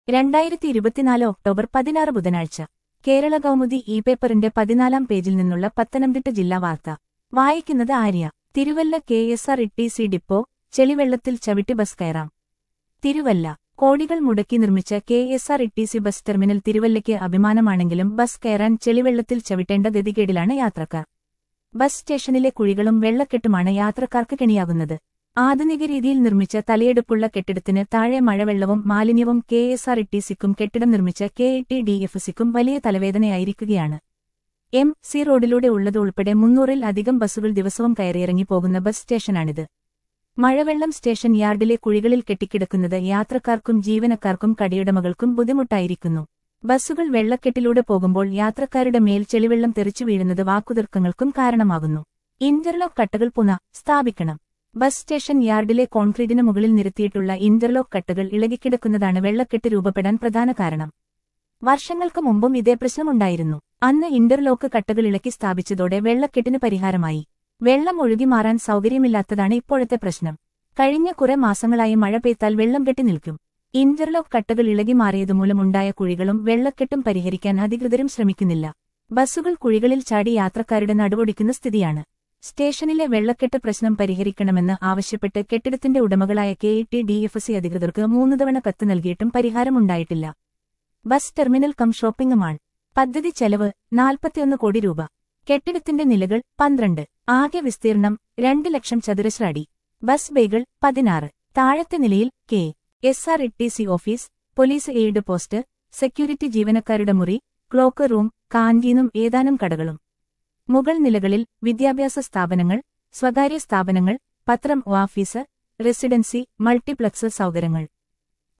രണ്ടായിരത്തി ഇരുപത്തിനാല് ഒക്ടോബർ പതിനാറ് ബുധനാഴ്ച കേരള കൗമുദി ഇ പേപ്പറിന്റെ പതിനാലാം പേജിൽ നിന്നുള്ള പത്തനംതിട്ട ജില്ലാ വാർത്ത വായിക്കുന്നത് Arya Thiruvalla K S R T C depot ചെളിവെള്ളത്തിൽ ചവിട്ടി ബസ് കയറാം തിരുവല്ല കോടികൾ മുടക്കി നിർമ്മിച്ച K S R T C bus terminal തിരുവല്ലയ്ക്ക് അഭിമാനമാണെങ്കിലും ബസ് കയറാൻ ചെളിവെള്ളത്തിൽ ചവിട്ടേണ്ട ഗതികേടിലാണ് യാത്രക്കാർ ബസ് സ്റ്റേഷനിലെ കുഴികളും വെള്ളക്കെട്ടുമാണ് യാത്രക്കാർക്ക് കെണിയാകുന്നത് ആധുനിക രീതിയിൽ നിർമ്മിച്ച തലയെടുപ്പുള്ള കെട്ടിടത്തിന് താഴെ മഴവെള്ളവും മാലിന്യവും കെ എസ് ആർ ഇ സിക്കും കെട്ടിടം നിർമ്മിച്ച K E T D F സിക്കും വലിയ തലവേദനയായിരിക്കുകയാണ് എം സി റോഡിലൂടെ ഉള്ളത് ഉൾപ്പെടെ മുന്നൂറിൽ അധികം ബസ്സുകൾ ദിവസവും കയറിയിറങ്ങി പോകുന്ന ബസ് സ്റ്റേഷനാണിത് മഴവെള്ളം സ്റ്റേഷൻ യാർഡിലെ കുഴികളിൽ കെട്ടിക്കിടക്കുന്നത് യാത്രക്കാർക്കും ജീവനക്കാർക്കും കടിയുടമകൾക്കും ബുദ്ധിമുട്ടായിരിക്കുന്നു ബസ്സുകൾ വെള്ളക്കെട്ടിലൂടെ പോകുമ്പോൾ യാത്രക്കാരുടെ മേൽ ചെളിവെള്ളം തെറിച്ചു വീഴുന്നത് വാക്കുതർക്കങ്ങൾക്കും കാരണമാകുന്നു ഇന്റർലോക്ക് കട്ടകൾ പുന സ്ഥാപിക്കണം ബസ് സ്റ്റേഷൻ യാർഡിലെ കോൺക്രീറ്റിന് മുകളിൽ നിരത്തിയിട്ടുള്ള ഇന്റർലോക്ക് കട്ടകൾ ഇളകിക്കിടക്കുന്നതാണ് വെള്ളക്കെട്ട് രൂപപ്പെടാൻ പ്രധാന കാരണം വർഷങ്ങൾക്ക് മുമ്പും ഇതേ പ്രശ്നമുണ്ടായിരുന്നു അന്ന് ഇന്റർലോക്ക് കട്ടകൾ ഇളക്കി സ്ഥാപിച്ചതോടെ വെള്ളക്കെട്ടിന് പരിഹാരമായി വെള്ളം ഒഴുകി മാറാൻ സൗകര്യമില്ലാത്തതാണ് ഇപ്പോഴത്തെ പ്രശ്നം കഴിഞ്ഞ കുറെ മാസങ്ങളായി മഴ പെയ്ത്താൽ വെള്ളം കെട്ടി നിൽക്കും ഇന്റർലോക്ക് കട്ടകൾ ഇളകി മാറിയതുമൂലമുണ്ടായ കുഴികളും വെള്ളക്കെട്ടും പരിഹരിക്കാൻ അധികൃതരും ശ്രമിക്കുന്നില്ല ബസ്സുകൾ കുഴികളിൽ ചാടി യാത്രക്കാരുടെ നടുവൊടിക്കുന്ന സ്ഥിതിയാണ് സ്റ്റേഷനിലെ വെള്ളക്കെട്ട് പ്രശ്നം പരിഹരിക്കണമെന്ന് ആവശ്യപ്പെട്ട് കെട്ടിടത്തിന്റെ ഉടമകളായ K E T D F C അധികൃതർക്ക് മൂന്ന് തവണ കത്ത് നൽകിയിട്ടും പരിഹാരമുണ്ടായിട്ടില്ല bus terminal cum shopping mall പദ്ധതി ചെലവ് നാൽപ്പത്തിയൊന്ന് കോടി രൂപ കെട്ടിടത്തിന്റെ നിലകൾ പന്ത്രണ്ട് ആകെ വിസ്തീർണം രണ്ട് ലക്ഷം ചതുരശ്ര അടി ബസ് ബേകൾ പതിനാറ് താഴത്തെ നിലയിൽ K S R E T C office police aid post security ജീവനക്കാരുടെ മുറി ക്ലോക്ക് റൂം കാന്റീനും ഏതാനും കടകളും മുകൾ നിലകളിൽ വിദ്യാഭ്യാസ സ്ഥാപനങ്ങൾ സ്വകാര്യ സ്ഥാപനങ്ങൾ പത്രം ഓഫീസ് റെസിഡൻസി മൾട്ടിപ്ലക്സ് സൗകര്യങ്ങൾ